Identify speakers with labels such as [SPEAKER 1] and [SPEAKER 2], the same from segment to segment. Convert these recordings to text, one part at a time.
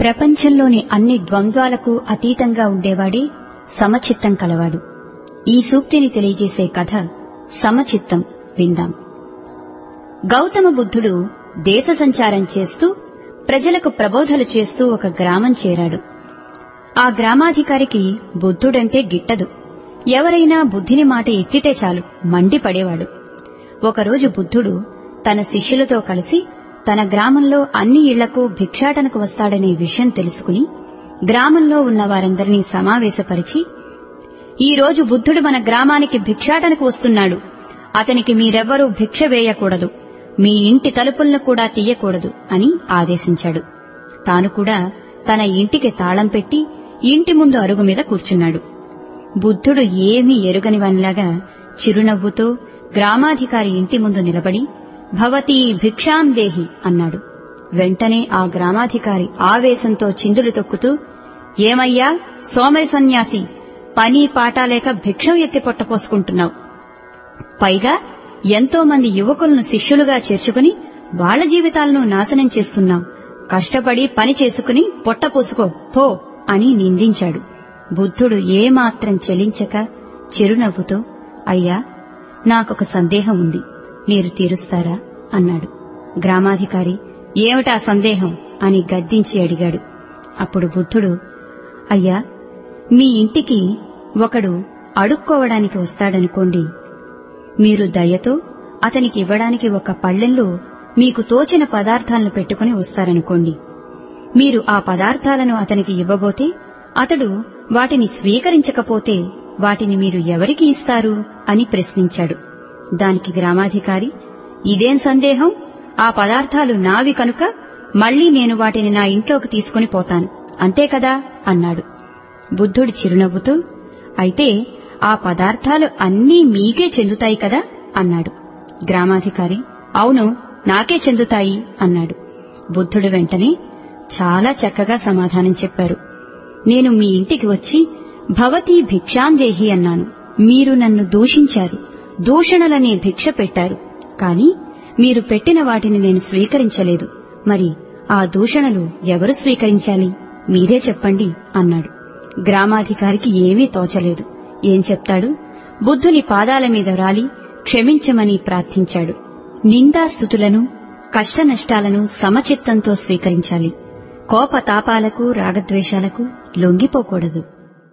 [SPEAKER 1] ప్రపంచంలోని అన్ని ద్వంద్వాలకు అతీతంగా ఉండేవాడే సమచిత్తం కలవాడు ఈ సూక్తిని తెలియజేసే కథ సమచిత్తం విందాం గౌతమ బుద్ధుడు దేశ సంచారం చేస్తూ ప్రజలకు ప్రబోధలు చేస్తూ ఒక గ్రామం చేరాడు ఆ గ్రామాధికారికి బుద్ధుడంటే గిట్టదు ఎవరైనా బుద్ధిని మాట ఎత్తితే చాలు మండిపడేవాడు ఒకరోజు బుద్ధుడు తన శిష్యులతో కలిసి తన గ్రామంలో అన్ని ఇళ్లకు భిక్షాటనకు వస్తాడనే విషయం తెలుసుకుని గ్రామంలో ఉన్న వారందరినీ సమావేశపరిచి ఈ రోజు బుద్ధుడు మన గ్రామానికి భిక్షాటనకు వస్తున్నాడు అతనికి మీరెవ్వరూ భిక్ష వేయకూడదు మీ ఇంటి తలుపులను కూడా తీయకూడదు అని ఆదేశించాడు తాను కూడా తన ఇంటికి తాళం పెట్టి ఇంటి ముందు అరుగు మీద కూర్చున్నాడు బుద్ధుడు ఏమీ ఎరుగనివనిలాగా చిరునవ్వుతో గ్రామాధికారి ఇంటి ముందు నిలబడి భవతీ భిక్షాం దేహి అన్నాడు వెంటనే ఆ గ్రామాధికారి ఆవేశంతో చిందులు తొక్కుతూ ఏమయ్యా సోమరి సన్యాసి పని పాట లేక భిక్షం ఎత్తి పొట్టపోసుకుంటున్నావు పైగా ఎంతో మంది యువకులను శిష్యులుగా చేర్చుకుని వాళ్ల జీవితాలను నాశనం చేస్తున్నావు కష్టపడి పని చేసుకుని పొట్టపోసుకో పో అని నిందించాడు బుద్ధుడు ఏమాత్రం చెలించక చిరునవ్వుతో అయ్యా నాకొక సందేహం ఉంది మీరు తీరుస్తారా అన్నాడు గ్రామాధికారి ఏమిటా సందేహం అని గద్దించి అడిగాడు అప్పుడు బుద్ధుడు అయ్యా మీ ఇంటికి ఒకడు అడుక్కోవడానికి వస్తాడనుకోండి మీరు దయతో అతనికి ఇవ్వడానికి ఒక పళ్ళెంలో మీకు తోచిన పదార్థాలను పెట్టుకుని వస్తారనుకోండి మీరు ఆ పదార్థాలను అతనికి ఇవ్వబోతే అతడు వాటిని స్వీకరించకపోతే వాటిని మీరు ఎవరికి ఇస్తారు అని ప్రశ్నించాడు దానికి గ్రామాధికారి ఇదేం సందేహం ఆ పదార్థాలు నావి కనుక మళ్లీ నేను వాటిని నా ఇంట్లోకి తీసుకుని పోతాను అంతే కదా అన్నాడు బుద్ధుడు చిరునవ్వుతూ అయితే ఆ పదార్థాలు అన్నీ మీకే చెందుతాయి కదా అన్నాడు గ్రామాధికారి అవును నాకే చెందుతాయి అన్నాడు బుద్ధుడు వెంటనే చాలా చక్కగా సమాధానం చెప్పారు నేను మీ ఇంటికి వచ్చి భవతీ భిక్షాందేహి అన్నాను మీరు నన్ను దూషించారు దూషణలనే భిక్ష పెట్టారు కాని మీరు పెట్టిన వాటిని నేను స్వీకరించలేదు మరి ఆ దూషణలు ఎవరు స్వీకరించాలి మీరే చెప్పండి అన్నాడు గ్రామాధికారికి ఏమీ తోచలేదు ఏం చెప్తాడు బుద్ధుని పాదాల మీద రాలి క్షమించమని ప్రార్థించాడు నిందాస్థుతులను కష్టనష్టాలను సమచిత్తంతో స్వీకరించాలి కోపతాపాలకు రాగద్వేషాలకు లొంగిపోకూడదు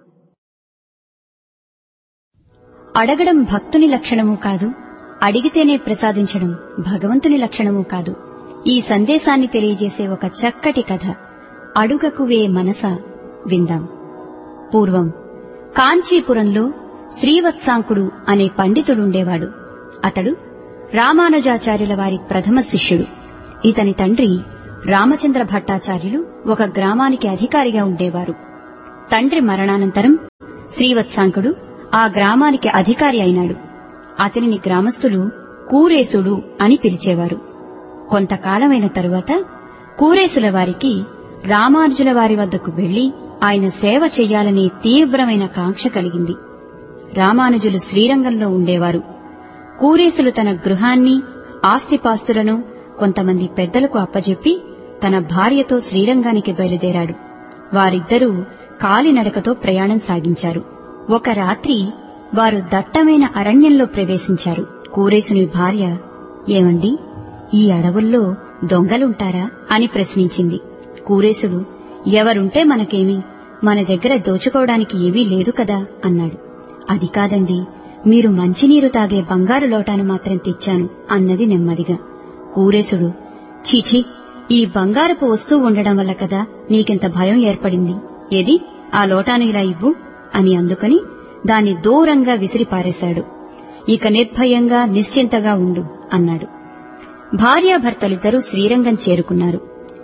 [SPEAKER 1] అడగడం భక్తుని లక్షణము కాదు అడిగితేనే ప్రసాదించడం భగవంతుని లక్షణము కాదు ఈ సందేశాన్ని తెలియజేసే ఒక చక్కటి కథ అడుగకువే మనస విందాం పూర్వం కాంచీపురంలో శ్రీవత్సాంకుడు అనే పండితుడుండేవాడు అతడు రామానుజాచార్యుల వారి ప్రథమ శిష్యుడు ఇతని తండ్రి రామచంద్ర భట్టాచార్యులు ఒక గ్రామానికి అధికారిగా ఉండేవారు తండ్రి మరణానంతరం శ్రీవత్సాంకుడు ఆ గ్రామానికి అధికారి అయినాడు అతనిని గ్రామస్తులు కూరేసుడు అని పిలిచేవారు కొంతకాలమైన తరువాత కూరేసుల వారికి రామానుజుల వారి వద్దకు వెళ్లి ఆయన సేవ చెయ్యాలనే తీవ్రమైన కాంక్ష కలిగింది రామానుజులు శ్రీరంగంలో ఉండేవారు కూరేసులు తన గృహాన్ని ఆస్తిపాస్తులను కొంతమంది పెద్దలకు అప్పజెప్పి తన భార్యతో శ్రీరంగానికి బయలుదేరాడు వారిద్దరూ కాలినడకతో ప్రయాణం సాగించారు ఒక రాత్రి వారు దట్టమైన అరణ్యంలో ప్రవేశించారు కూరేసుని భార్య ఏమండి ఈ అడవుల్లో దొంగలుంటారా అని ప్రశ్నించింది కూరేసుడు ఎవరుంటే మనకేమి మన దగ్గర దోచుకోవడానికి ఏమీ లేదు కదా అన్నాడు అది కాదండి మీరు మంచినీరు తాగే బంగారు లోటాను మాత్రం తెచ్చాను అన్నది నెమ్మదిగా కూరేసుడు చీచి ఈ బంగారపు వస్తువు ఉండడం వల్ల కదా నీకింత భయం ఏర్పడింది ఏది ఆ లోటాను ఇలా ఇవ్వు అని అందుకని దాన్ని దూరంగా విసిరిపారేశాడు ఇక నిర్భయంగా నిశ్చింతగా ఉండు అన్నాడు భార్యాభర్తలిద్దరూ శ్రీరంగం చేరుకున్నారు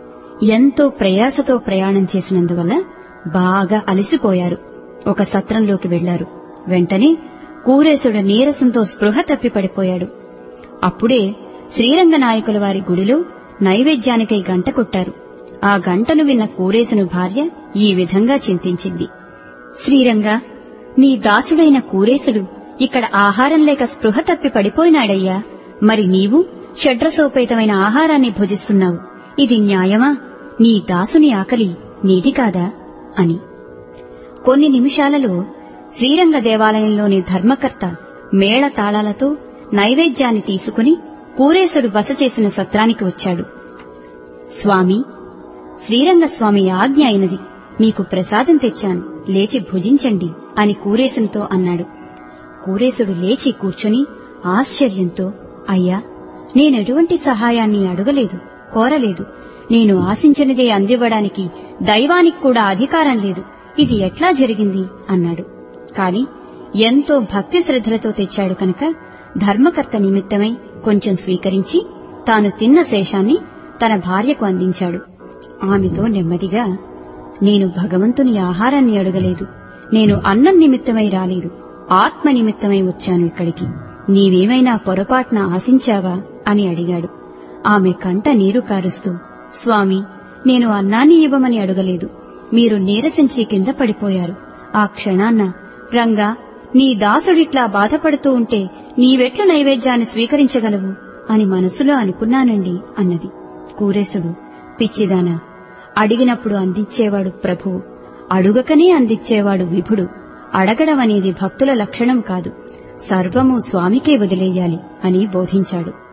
[SPEAKER 1] ఎంతో ప్రయాసతో ప్రయాణం చేసినందువల్ల బాగా అలసిపోయారు ఒక సత్రంలోకి వెళ్లారు వెంటనే కూరేసుడు నీరసంతో స్పృహ తప్పి పడిపోయాడు అప్పుడే శ్రీరంగ నాయకుల వారి గుడిలో నైవేద్యానికై గంట కొట్టారు ఆ గంటను విన్న కూరేసును భార్య ఈ విధంగా చింతించింది శ్రీరంగ నీ దాసుడైన కూరేసుడు ఇక్కడ ఆహారం లేక స్పృహ తప్పి పడిపోయినాడయ్యా మరి నీవు షడ్రసోపేతమైన ఆహారాన్ని భుజిస్తున్నావు ఇది న్యాయమా నీ దాసుని ఆకలి నీది కాదా అని కొన్ని నిమిషాలలో శ్రీరంగ దేవాలయంలోని ధర్మకర్త మేళ తాళాలతో నైవేద్యాన్ని తీసుకుని కూరేశుడు బస చేసిన సత్రానికి వచ్చాడు స్వామి శ్రీరంగ స్వామి ఆజ్ఞ అయినది మీకు ప్రసాదం తెచ్చాను లేచి భుజించండి అని కూరేశునితో అన్నాడు కూరేశుడు లేచి కూర్చొని ఆశ్చర్యంతో అయ్యా నేనెటువంటి సహాయాన్ని అడగలేదు కోరలేదు నేను ఆశించినదే అందివ్వడానికి దైవానికి కూడా అధికారం లేదు ఇది ఎట్లా జరిగింది అన్నాడు కాని ఎంతో భక్తి శ్రద్ధలతో తెచ్చాడు కనుక ధర్మకర్త నిమిత్తమై కొంచెం స్వీకరించి తాను తిన్న శేషాన్ని తన భార్యకు అందించాడు ఆమెతో నెమ్మదిగా నేను భగవంతుని ఆహారాన్ని అడగలేదు నేను అన్నం నిమిత్తమై రాలేదు ఆత్మ నిమిత్తమై వచ్చాను ఇక్కడికి నీవేమైనా పొరపాటున ఆశించావా అని అడిగాడు ఆమె కంట నీరు కారుస్తూ స్వామి నేను అన్నాన్ని ఇవ్వమని అడగలేదు మీరు నీరసించి కింద పడిపోయారు ఆ క్షణాన్న రంగా నీ దాసుడిట్లా బాధపడుతూ ఉంటే నీవెట్ల నైవేద్యాన్ని స్వీకరించగలవు అని మనసులో అనుకున్నానండి అన్నది కూరేశుడు పిచ్చిదానా అడిగినప్పుడు అందించేవాడు ప్రభువు అడుగకనే అందించేవాడు విభుడు అడగడం అనేది భక్తుల లక్షణం కాదు సర్వము స్వామికే వదిలేయాలి అని బోధించాడు